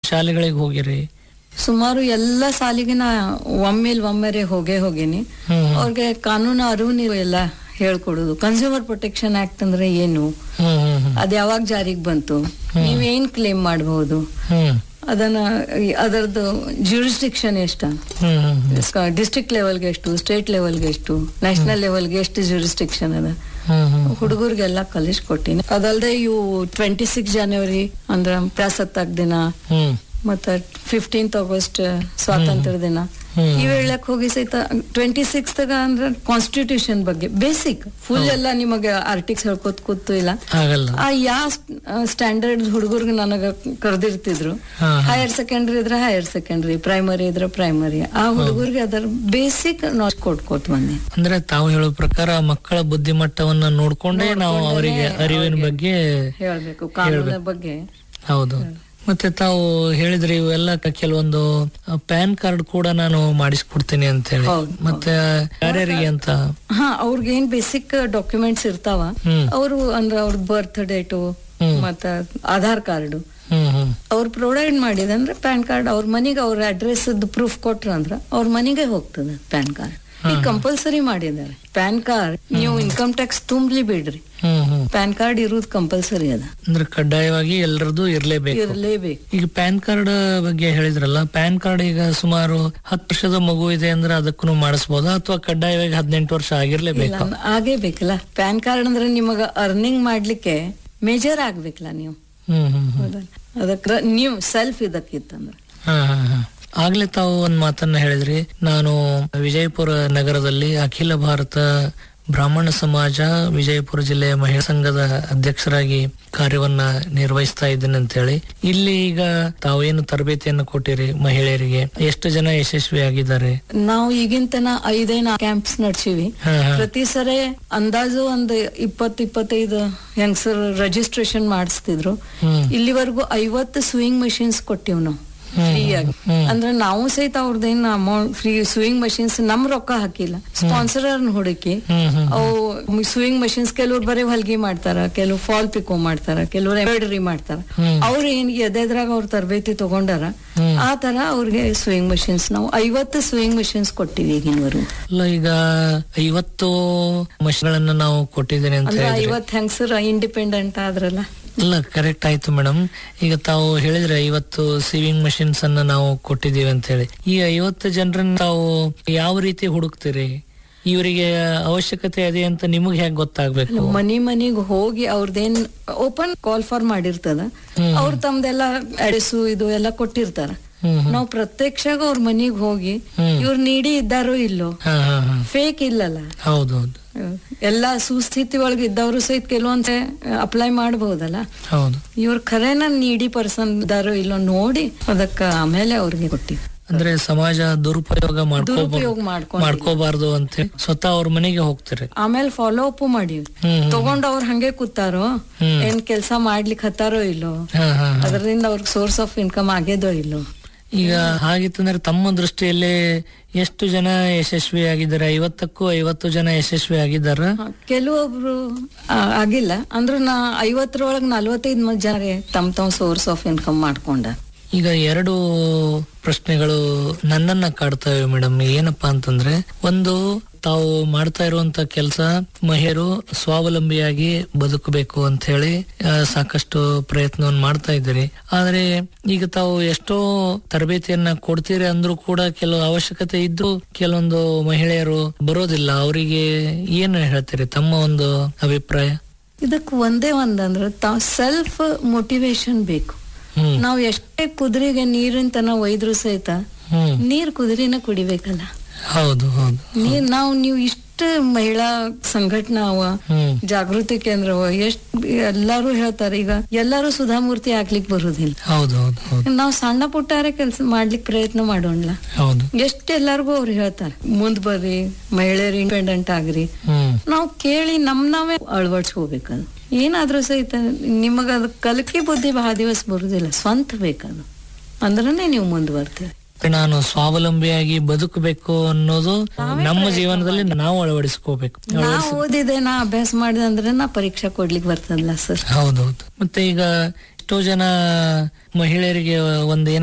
ಶಾಲೆಗಳಿಗೆ ಹೋಗಿರಿ ಸುಮಾರು ಎಲ್ಲ ಸಾಲಿಗೆ ನಾ ಒಮ್ಮೆಲ್ ಒಮ್ಮೆರೆ ಹೋಗೇ ಹೋಗೇನಿ ಹ್ಮ್ ಅವ್ರಿಗೆ ಕಾನೂನು ಅರಿವು ನೀವು ಎಲ್ಲ ಹೇಳ್ಕೊಡುದು ಕನ್ಸ್ಯೂಮರ್ ಪ್ರೊಟೆಕ್ಷನ್ ಆಕ್ಟ್ ಅಂದ್ರೆ ಏನು ಹ್ಮ್ ಹ್ಮ್ ಹ್ಮ್ ಅದ್ ಯಾವಾಗ ಜಾರಿಗೆ ಬಂತು ನೀವೇನ್ ಕ್ಲೇಮ್ ಮಾಡಬಹುದು ಹ್ಮ್ ಅದನ್ನ ಈ- ಅದರದ್ದು ಜ್ಯೂರಿಸ್ಡಿಕ್ಷನ್ ಎಷ್ಟ ಹ್ಮ್ ಹ್ಮ್ ಹ್ಮ್ ಡಿಸ್ಟ್ರಿಕ್ಟ್ ಲೆವೆಲ್ಗೆ ಎಷ್ಟು ಸ್ಟೇಟ್ ಲೆವೆಲ್ಗೆ ಎಷ್ಟು ನ್ಯಾಷನಲ್ ಲೆವೆಲ್ಗೆ ಎಷ್ಟು ಜ್ಯೂರಿಸ್ಡಿಕ್ಷನ್ ಅದ ಹ್ಮ್ ಹ್ಮ್ ಹುಡುಗರಿಗೆಲ್ಲ ಕಲಿಸ್ಕೊಟ್ಟಿನಿ ಅದಲ್ದೆ ಇವು ಟ್ವೆಂಟಿ ಸಿಕ್ಸ್ ಜನವರಿ ಅಂದ್ರ ಪ್ರಸತ್ತಾಕ್ ದಿನ ಹ್ಮ್ ಮತ್ತ ಫಿಫ್ಟೀನ್ತ್ ಆಗಸ್ಟ್ ಸ್ವಾತಂತ್ರ್ಯ ದಿನ ಹ್ಮ್. ಇವ್ ಹೇಳಕ್ ಹೋಗಿ ಸಹಿತ ಟ್ವೆಂಟಿ ಸಿಕ್ಸ್ ಅಂದ್ರೆ ಕಾನ್ಸ್ಟಿಟ್ಯೂಷನ್ ಬಗ್ಗೆ ಬೇಸಿಕ್ ಫುಲ್ ಎಲ್ಲ ನಿಮಗೆ ಆರ್ಟಿಕ್ಸ್ ಹೇಳ್ಕೊತ್ ಕೂತು ಇಲ್ಲ ಆಗಲ್ಲ ಆ ಯಾವ ಸ್ಟ್ಯಾಂಡರ್ಡ್ ಹುಡುಗರ್ಗೆ ನನಗ ಕರೆದಿರ್ತಿದ್ರು ಹಾ, ಹಾ. ಹೈಯರ್ ಸೆಕೆಂಡ್ರಿ ಇದ್ರೆ ಹೈಯರ್ ಸೆಕೆಂಡ್ರಿ ಪ್ರೈಮರಿ ಇದ್ರೆ ಪ್ರೈಮರಿ ಆ ಹುಡುಗರಿಗೆ ಅದರ ಬೇಸಿಕ್ ನಾಲೆಜ್ ಕೊಟ್ಕೋತ ಬಂದೆ ಅಂದ್ರೆ ತಾವು ಹೇಳೋ ಪ್ರಕಾರ ಮಕ್ಕಳ ಬುದ್ಧಿಮಟ್ಟವನ್ನ ನೋಡ್ಕೊಂಡೇ ನಾವು ಅವರಿಗೆ ಅರಿವಿನ ಬಗ್ಗೆ ಹೇಳ್ಬೇಕು ಕಾನೂನಿನ ಬಗ್ಗೆ ಹೌದು ಮತ್ತೆ ತಾವು ಹೇಳಿದ್ರಿ ಇವೆಲ್ಲ ಕ- ಕೆಲವೊಂದು ಪ್ಯಾನ್ ಕಾರ್ಡ್ ಕೂಡ ನಾನು ಮಾಡಿಸ್ಕೊಡ್ತೀನಿ ಅಂತ ಹೇಳಿ ಹೌದು, ಮತ್ತೆ ಯಾರ್ಯಾರಿಗೆ ಅಂತ ಹಾ ಅವ್ರಿಗೆ ಏನ್ ಬೇಸಿಕ್ ಡಾಕ್ಯುಮೆಂಟ್ಸ್ ಇರ್ತಾವ ಹ್ಮ್. ಅವರು ಅಂದ್ರೆ ಅವ್ರ ಬರ್ತ್ ಡೇಟು ಹ್ಮ್. ಮತ್ತ ಆಧಾರ್ ಕಾರ್ಡ್ ಹ್ಮ್ ಹ್ಮ್ ಅವ್ರು ಪ್ರೊವೈಡ್ ಮಾಡಿದಂದ್ರೆ ಪ್ಯಾನ್ ಕಾರ್ಡ್ ಅವ್ರ ಮನೆಗೆ ಅವ್ರ ಅಡ್ರೆಸ್ ಪ್ರೂಫ್ ಕೊಟ್ರ ಅಂದ್ರ ಅವ್ರ ಮನೆಗೆ ಹೋಗ್ತದೆ ಪ್ಯಾನ್ ಕಾರ್ಡ್ ಈಗ ಕಂಪಲ್ಸರಿ ಮಾಡಿದ್ದಾರೆ ಪ್ಯಾನ್ ಕಾರ್ಡ್ ನೀವು ಇನ್ಕಮ್ ಟ್ಯಾಕ್ಸ್ ತುಂಬಲಿ ಬಿಡ್ರಿ ಹ್ಮ್ ಹ್ಮ್ ಪ್ಯಾನ್ ಕಾರ್ಡ್ ಇರುವುದು ಕಂಪಲ್ಸರಿ ಅದ ಅಂದ್ರೆ ಕಡ್ಡಾಯವಾಗಿ ಎಲ್ಲರದು ಇರ್ಲೇಬೇಕು ಇರ್ಲೇಬೇಕು ಈಗ ಪ್ಯಾನ್ ಕಾರ್ಡ್ ಬಗ್ಗೆ ಹೇಳಿದ್ರಲ್ಲ ಪ್ಯಾನ್ ಕಾರ್ಡ್ ಈಗ ಸುಮಾರು ಹತ್ತು ವರ್ಷದ ಮಗು ಇದೆ ಅಂದ್ರೆ ಅದಕ್ಕೂ ಮಾಡಿಸ್ಬೋದಾ ಅಥವಾ ಕಡ್ಡಾಯವಾಗಿ ಹದಿನೆಂಟು ವರ್ಷ ಇಲ್ಲ ಆಗಿರ್ಲೇಬೇಕು ಆಗೇ ಬೇಕಲ್ಲ ಪ್ಯಾನ್ ಕಾರ್ಡ್ ಅಂದ್ರೆ ನಿಮಗ ಅರ್ನಿಂಗ್ ಮಾಡ್ಲಿಕ್ಕೆ ಮೇಜರ್ ಆಗ್ಬೇಕಲ್ಲ ನೀವು ಹ್ಮ್ ಹ್ಮ್ ಹ್ಮ್ ಹೌದಾ ಅದಕ್ಕೆ ನೀವು ಸೆಲ್ಫ್ ಇದಕ್ಕಿತ್ತಂದ್ರೆ ಹಾ ಹಾ ಹಾ ಆಗ್ಲೇ ತಾವು ಒಂದ್ ಮಾತನ್ನ ಹೇಳಿದ್ರಿ ನಾನು ವಿಜಯಪುರ ನಗರದಲ್ಲಿ ಅಖಿಲ ಭಾರತ ಬ್ರಾಹ್ಮಣ ಸಮಾಜ ವಿಜಯಪುರ ಜಿಲ್ಲೆಯ ಮಹಿಳಾ ಸಂಘದ ಅಧ್ಯಕ್ಷರಾಗಿ ಕಾರ್ಯವನ್ನ ನಿರ್ವಹಿಸ್ತಾ ಇದ್ದೇನೆ ಅಂತ ಹೇಳಿ ಇಲ್ಲಿ ಈಗ ತಾವೇನು ತರಬೇತಿಯನ್ನು ಕೊಟ್ಟಿರಿ ಮಹಿಳೆಯರಿಗೆ ಎಷ್ಟು ಜನ ಯಶಸ್ವಿ ಆಗಿದ್ದಾರೆ ನಾವು ಈಗಿನ ತನ ಐದೈನ ಕ್ಯಾಂಪ್ಸ್ ನಡ್ಸಿವಿ ಹಾ ಹಾ ಪ್ರತಿ ಸರಿ ಅಂದಾಜು ಒಂದ್ ಇಪ್ಪತ್ ಇಪ್ಪತ್ತೈದು ಹೆಂಗಸರು ರಿಜಿಸ್ಟ್ರೇಷನ್ ಮಾಡಿಸ್ತಿದ್ರು ಹ್ಮ್ ಇಲ್ಲಿವರೆಗೂ ಐವತ್ತು ಸ್ವಿಂಗ್ ಮಷಿನ್ಸ್ ಕೊಟ್ಟಿವ್ ನಾವು ಫ್ರೀ ಆಗಿ ಹ್ಮ್. ಅಂದ್ರೆ ನಾವು ಸಹಿತ ಅವ್ರದ್ದೇನು ಅಮೌಂಟ್ ಫ್ರೀ ಸ್ವಿಂಗ್ ಮಷಿನ್ಸ್ ನಮ್ ರೊಕ್ಕ ಹಾಕಿಲ್ಲ ಸ್ಪಾನ್ಸರ್ ಹುಡುಕಿ ಹ್ಮ್ ಹ್ಮ್ ಅವು ಸ್ವಿಂಗ್ ಮಷಿನ್ಸ್ ಕೆಲವ್ರು ಬರೀ ಹೊಲ್ಗಿ ಮಾಡ್ತಾರ ಕೆಲವು ಫಾಲ್ ಪಿಕೋ ಮಾಡ್ತಾರ ಕೆಲವ್ರು ಎಂಬ್ರಾಯ್ಡರಿ ಮಾಡ್ತಾರ ಹ್ಮ್. ಅವ್ರು ಏನ್ ಎದೆದ್ರಾಗ ಅವ್ರ ತರಬೇತಿ ತಗೊಂಡಾರ ಹ್ಮ್. ಆ ತರ ಅವ್ರಿಗೆ ಸ್ವಿಂಗ್ ಮಷಿನ್ಸ್ ನಾವು ಐವತ್ತು ಸ್ವಿಂಗ್ ಮಷಿನ್ಸ್ ಕೊಟ್ಟಿವಿ ಈಗಿನವರು ಅಲ್ಲ ಈಗ ಐವತ್ತು ಮಷಿನ್ಗಳನ್ನ ನಾವು ಕೊಟ್ಟಿದ್ದೇನೆ ಅಂತ ಅಂದ್ರೆ ಹೇಳಿದ್ರಿ ಐವತ್ ಹೆಂಗಸರ ಇಂಡಿಪೆಂಡೆಂಟ್ ಆದ್ರಲ್ಲ ಅಲ್ಲ ಕರೆಕ್ಟ್ ಆಯ್ತು ಮೇಡಮ್ ಈಗ ತಾವು ಹೇಳಿದ್ರೆ ಐವತ್ತು ಸಿವಿಂಗ್ ಮಷಿನ್ಸ್ ಅನ್ನ ನಾವು ಕೊಟ್ಟಿದೀವಿ ಅಂತ ಹೇಳಿ ಈ ಐವತ್ತು ಜನರನ್ನ ತಾವು ಯಾವ ರೀತಿ ಹುಡುಕ್ತೀರಿ ಇವರಿಗೆ ಅವಶ್ಯಕತೆ ಇದೆ ಅಂತ ನಿಮಗೆ ಹೇಗೆ ಗೊತ್ತಾಗ್ಬೇಕು ಮನಿ ಮನಿಗ್ ಹೋಗಿ ಅವ್ರದ್ದೇನ್ ಓಪನ್ ಕಾಲ್ ಫಾರ್ ಮಾಡಿರ್ತದ ಹ್ಮ್. ಅವ್ರು ತಮ್ದೆಲ್ಲ ಅಡ್ರೆಸ್ಸು ಇದು ಎಲ್ಲ ಕೊಟ್ಟಿರ್ತಾರ ಹ್ಮ್ ಹ್ಮ್. ನಾವು ಪ್ರತ್ಯಕ್ಷಾಗ ಅವ್ರ ಮನಿಗ್ ಹೋಗಿ ಹ್ಮ್. ಇವ್ರು ನೀಡಿ ಇದ್ದಾರೋ ಇಲ್ಲೋ ಹಾ ಹಾ ಹಾ ಫೇಕ್ ಇಲ್ಲಲ್ಲ ಹೌದು ಹೌದು ಎಲ್ಲ ಸುಸ್ಥಿತಿ ಒಳಗೆ ಇದ್ದವರು ಸಹಿತ ಕೆಲವೊಂದ್ಸೆ ಅಪ್ಲೈ ಮಾಡಬಹುದಲ್ಲ ಹೌದು ಇವ್ರ ಖರೇನ ನೀಡಿ ಪರ್ಸನ್ ಇದ್ದಾರೋ ಇಲ್ಲೋ ನೋಡಿ ಅದಕ್ಕ ಆಮೇಲೆ ಅವ್ರಿಗೆ ಕೊಟ್ಟಿವಿ ಅಂದ್ರೆ ಸಮಾಜ ದುರುಪಯೋಗ ಮಾಡ್ಕೋ ದುರುಪಯೋಗ ಮಾಡ್ಕೊಂಡು ಮಾಡ್ಕೋಬಾರ್ದು ಅಂತ ಹೇಳಿ ಸ್ವತಃ ಅವ್ರ ಮನೆಗೆ ಹೋಗ್ತೀರಿ ಆಮೇಲೆ ಫಾಲೋ ಅಪ್ ಮಾಡಿವಿ ಹ್ಮ್ ತಗೊಂಡ್ ಅವ್ರ ಹಂಗೆ ಕೂತಾರೋ ಹ್ಮ್. ಏನ್ ಕೆಲ್ಸ ಮಾಡ್ಲಿಕ್ಕೆ ಹತ್ತಾರೋ ಇಲ್ಲೋ ಹಾ ಹಾ ಹಾ. ಅದರಿಂದ ಅವ್ರಿಗೆ ಸೋರ್ಸ್ ಆಫ್ ಇನ್ಕಮ್ ಆಗೇದೋ ಇಲ್ಲೋ ಈಗ ಹಾಗಿತ್ತಂದ್ರೆ ತಮ್ಮ ದೃಷ್ಟಿಯಲ್ಲಿ ಎಷ್ಟು ಜನ ಯಶಸ್ವಿ ಆಗಿದ್ದಾರೆ ಐವತ್ತಕ್ಕೂ ಐವತ್ತು ಜನ ಯಶಸ್ವಿ ಆಗಿದ್ದಾರ ಹ, ಕೆಲವೊಬ್ರು ಆ, ಆಗಿಲ್ಲ ಅಂದ್ರ ನಾ ಐವತ್ತರೊಳಗ್ ನಲ್ವತ್ತೈದ್ ಮಂದಿ ಜನ ತಮ್ ತಮ್ ಸೋರ್ಸ್ ಆಫ್ ಇನ್ಕಮ್ ಮಾಡ್ಕೊಂಡ ಈಗ ಎರಡು ಪ್ರಶ್ನೆಗಳು ನನ್ನನ್ನ ಕಾಡ್ತವೆ ಮೇಡಮ್ ಏನಪ್ಪಾ ಅಂತಂದ್ರೆ ಒಂದು ತಾವು ಮಾಡ್ತಾ ಇರುವಂತ ಕೆಲಸ ಮಹಿಳೆಯರು ಸ್ವಾವಲಂಬಿಯಾಗಿ ಬದುಕಬೇಕು ಅಂತ ಹೇಳಿ ಆ, ಸಾಕಷ್ಟು ಪ್ರಯತ್ನವನ್ನು ಮಾಡ್ತಾ ಇದ್ದೀರಿ ಆದ್ರೆ ಈಗ ತಾವು ಎಷ್ಟೋ ತರಬೇತಿಯನ್ನ ಕೊಡ್ತೀರಿ ಅಂದ್ರೂ ಕೂಡ ಕೆಲವು ಅವಶ್ಯಕತೆ ಇದ್ದು ಕೆಲವೊಂದು ಮಹಿಳೆಯರು ಬರೋದಿಲ್ಲ ಅವರಿಗೆ ಏನು ಹೇಳ್ತೀರಿ ತಮ್ಮ ಒಂದು ಅಭಿಪ್ರಾಯ ಇದಕ್ ಒಂದೇ ಒಂದಂದ್ರ ತಾವ್ ಸೆಲ್ಫ್ ಮೋಟಿವೇಶನ್ ಬೇಕು ಹ್ಮ್ ನಾವ್ ಎಷ್ಟೇ ಕುದುರೆಗೆ ನೀರಿನ ತನ ಒಯ್ದ್ರು ಸಹಿತ ಹ್ಮ್ ನೀರ್ ಕುದುರೆನ ಕುಡಿಬೇಕಲ್ಲ ಹೌದು ಹೌದು ನೀರ್ ನಾವು ನೀವು ಇಷ್ಟ ಮಹಿಳಾ ಸಂಘಟನಾ ಅವ ಹ್ಮ್ ಜಾಗೃತಿ ಕೇಂದ್ರ ಅವ ಎಷ್ಟ್ ಎಲ್ಲಾರು ಹೇಳ್ತಾರೆ ಈಗ ಎಲ್ಲಾರು ಸುಧಾಮೂರ್ತಿ ಆಗ್ಲಿಕ್ ಬರುದಿಲ್ಲ ಹೌದು ಹೌದು ಹೌದು ನಾವ್ ಸಣ್ಣ ಪುಟ್ಟಾರೆ ಕೆಲ್ಸ ಮಾಡ್ಲಿಕ್ ಪ್ರಯತ್ನ ಮಾಡೋಣ ಹೌದು ಎಷ್ಟ್ ಎಲ್ಲಾರ್ಗು ಅವ್ರು ಹೇಳ್ತಾರೆ ಮುಂದ್ ಬರ್ರಿ ಮಹಿಳೆಯರು ಇಂಡಿಪೆಂಡೆಂಟ್ ಆಗ್ರಿ ಹ್ಮ್ ನಾವ್ ಕೇಳಿ ನಮ್ ನಾವೇ ಅಳವಡಿಸ್ಕೋಬೇಕದು ಏನಾದ್ರೂ ಸಹಿತ ನಿಮಗ ಅದು ಕಲಿಕೆ ಬುದ್ಧಿ ಬಹಳ ದಿವಸ ಬರುದಿಲ್ಲ ಸ್ವಂತ ಬೇಕದು ಅಂದ್ರನೇ ನೀವು ಮುಂದುವರ್ತೀರಿ ನಾನು ಸ್ವಾವಲಂಬಿಯಾಗಿ ಬದುಕಬೇಕು ಅನ್ನೋದು ನಮ್ಮ ಜೀವನದಲ್ಲಿ ನಾವು ಅಳವಡಿಸ್ಕೋಬೇಕು ನಾ ಓದಿದೆ ನಾ ಅಭ್ಯಾಸ ಮಾಡಿದೆ ಅಂದ್ರೆ ನಾ ಪರೀಕ್ಷಾ ಕೊಡ್ಲಿಕ್ಕೆ ಬರ್ತದಲ್ಲ ಸರ್ ಹೌದೌದು ಮತ್ತೆ ಈಗ ಎಷ್ಟೋ ಜನ ಮಹಿಳೆಯರಿಗೆ ಒಂದು